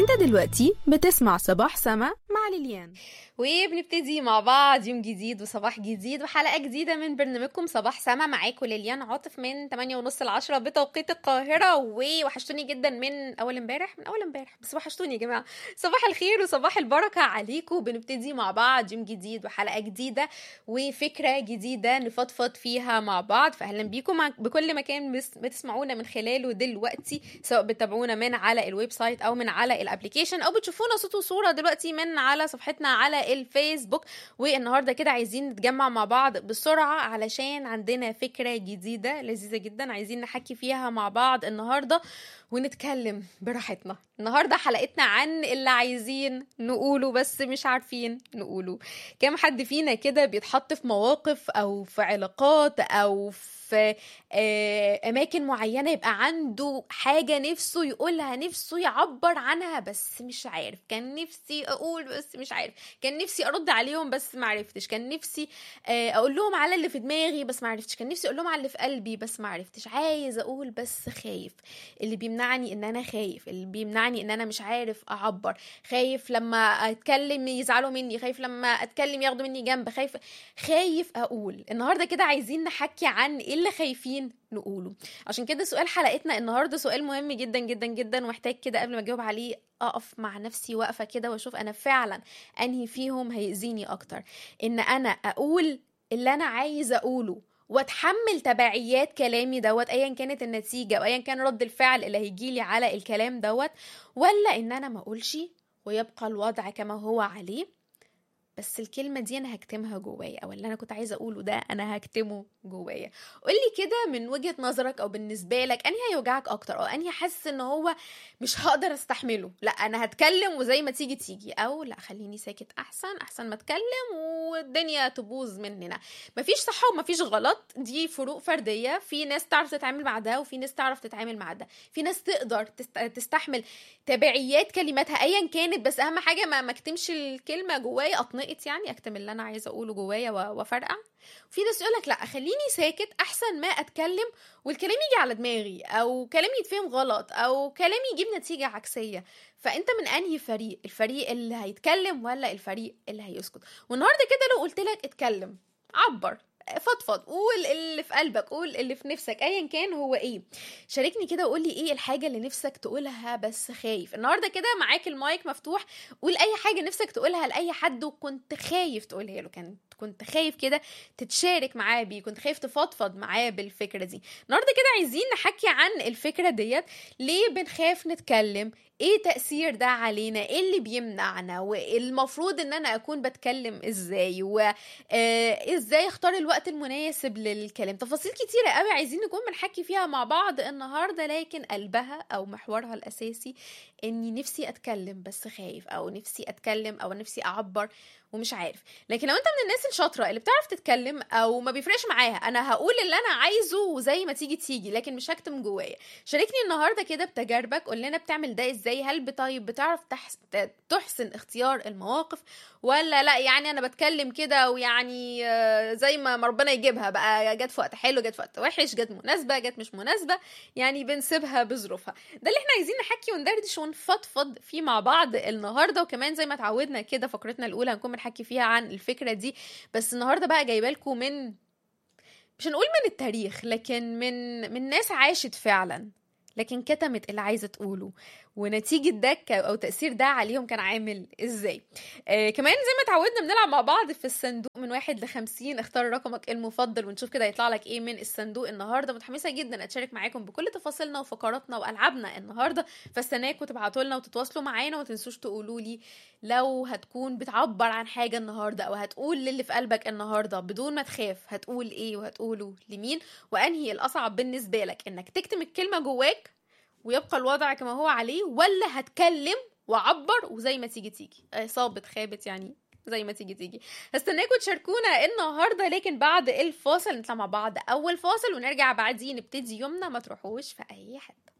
انت دلوقتي بتسمع صباح سما مع ليليان وبنبتدي مع بعض يوم جديد وصباح جديد وحلقة جديدة من برنامجكم صباح سما معاكم ليليان عاطف من 8 ونص ل 10 بتوقيت القاهرة ووحشتوني جدا من أول امبارح من أول امبارح بس وحشتوني يا جماعة صباح الخير وصباح البركة عليكم بنبتدي مع بعض يوم جديد وحلقة جديدة وفكرة جديدة نفضفض فيها مع بعض فأهلا بيكم مع- بكل مكان بس- بتسمعونا من خلاله دلوقتي سواء بتتابعونا من على الويب سايت أو من على الابليكيشن أو بتشوفونا صوت وصورة دلوقتي من على صفحتنا على الفيسبوك والنهارده كده عايزين نتجمع مع بعض بسرعه علشان عندنا فكره جديده لذيذه جدا عايزين نحكي فيها مع بعض النهارده ونتكلم براحتنا النهارده حلقتنا عن اللي عايزين نقوله بس مش عارفين نقوله كام حد فينا كده بيتحط في مواقف او في علاقات او في آه، اماكن معينه يبقى عنده حاجه نفسه يقولها نفسه يعبر عنها بس مش عارف كان نفسي اقول بس مش عارف كان نفسي ارد عليهم بس ما عرفتش كان نفسي آه، اقول لهم على اللي في دماغي بس ما عرفتش كان نفسي اقول لهم على اللي في قلبي بس ما عرفتش عايز اقول بس خايف اللي بيمنعني ان انا خايف اللي بيمنعني ان انا مش عارف اعبر خايف لما اتكلم يزعلوا مني خايف لما اتكلم ياخدوا مني جنب خايف خايف اقول النهارده كده عايزين نحكي عن ايه اللي خايفين نقوله عشان كده سؤال حلقتنا النهارده سؤال مهم جدا جدا جدا ومحتاج كده قبل ما اجاوب عليه اقف مع نفسي واقفه كده واشوف انا فعلا انهي فيهم هيأذيني اكتر ان انا اقول اللي انا عايزه اقوله واتحمل تبعيات كلامي دوت ايا كانت النتيجه او ايا كان رد الفعل اللي هيجيلي على الكلام دوت ولا ان انا ما اقولش ويبقى الوضع كما هو عليه بس الكلمة دي أنا هكتمها جوايا أو اللي أنا كنت عايزة أقوله ده أنا هكتمه جوايا قولي كده من وجهة نظرك أو بالنسبة لك أنهي هيوجعك أكتر أو أنهي حاسس إن هو مش هقدر أستحمله لا أنا هتكلم وزي ما تيجي تيجي أو لا خليني ساكت أحسن أحسن ما أتكلم والدنيا تبوظ مننا مفيش صح ومفيش غلط دي فروق فردية في ناس تعرف تتعامل مع ده وفي ناس تعرف تتعامل مع ده في ناس تقدر تست- تستحمل تبعيات كلماتها ايا كانت بس اهم حاجه ما ما اكتمش الكلمه جوايا اتنقط يعني اكتم اللي انا عايزه اقوله جوايا و- وافرقع في ناس يقول لك لا خليني ساكت احسن ما اتكلم والكلام يجي على دماغي او كلامي يتفهم غلط او كلامي يجيب نتيجه عكسيه فانت من انهي فريق الفريق اللي هيتكلم ولا الفريق اللي هيسكت والنهارده كده لو قلت لك اتكلم عبر فضفض قول اللي في قلبك قول اللي في نفسك ايا كان هو ايه شاركني كده وقول لي ايه الحاجه اللي نفسك تقولها بس خايف النهارده كده معاك المايك مفتوح قول اي حاجه نفسك تقولها لاي حد وكنت خايف تقولها له كان كنت خايف كده تتشارك معاه بيه كنت خايف تفضفض معاه بالفكره دي النهارده كده عايزين نحكي عن الفكره ديت ليه بنخاف نتكلم ايه تأثير ده علينا ايه اللي بيمنعنا والمفروض ان انا اكون بتكلم ازاي وازاي ازاي اختار الوقت المناسب للكلام تفاصيل كتيرة قوي عايزين نكون بنحكي فيها مع بعض النهاردة لكن قلبها او محورها الاساسي اني نفسي اتكلم بس خايف او نفسي اتكلم او نفسي اعبر ومش عارف لكن لو انت من الناس الشاطره اللي بتعرف تتكلم او ما بيفرقش معاها انا هقول اللي انا عايزه وزي ما تيجي تيجي لكن مش هكتم جوايا شاركني النهارده كده بتجاربك قول لنا بتعمل ده ازاي هل طيب بتعرف تحس... تحسن اختيار المواقف ولا لا يعني انا بتكلم كده ويعني آه، زي ما ما ربنا يجيبها بقى جت في وقت حلو جت في وقت وحش جت مناسبه جت مش مناسبه يعني بنسيبها بظروفها ده اللي احنا عايزين نحكي وندردش ونفضفض فيه مع بعض النهارده وكمان زي ما اتعودنا كده فقرتنا الاولى هنكون بنحكي فيها عن الفكره دي بس النهارده بقى جايبه لكم من مش هنقول من التاريخ لكن من من ناس عاشت فعلا لكن كتمت اللي عايزه تقوله ونتيجة ده ك- أو تأثير ده عليهم كان عامل إزاي آه كمان زي ما اتعودنا بنلعب مع بعض في الصندوق من واحد لخمسين اختار رقمك المفضل ونشوف كده هيطلع لك إيه من الصندوق النهاردة متحمسة جدا أتشارك معاكم بكل تفاصيلنا وفقراتنا وألعابنا النهاردة فاستناكم تبعتوا لنا وتتواصلوا معانا وما تنسوش تقولوا لي لو هتكون بتعبر عن حاجة النهاردة أو هتقول للي في قلبك النهاردة بدون ما تخاف هتقول إيه وهتقوله لمين وأنهي الأصعب بالنسبة لك إنك تكتم الكلمة جواك ويبقى الوضع كما هو عليه ولا هتكلم وعبر وزي ما تيجي تيجي صابت خابت يعني زي ما تيجي تيجي هستناكم تشاركونا النهارده لكن بعد الفاصل نطلع مع بعض اول فاصل ونرجع بعدين نبتدي يومنا ما تروحوش في اي حته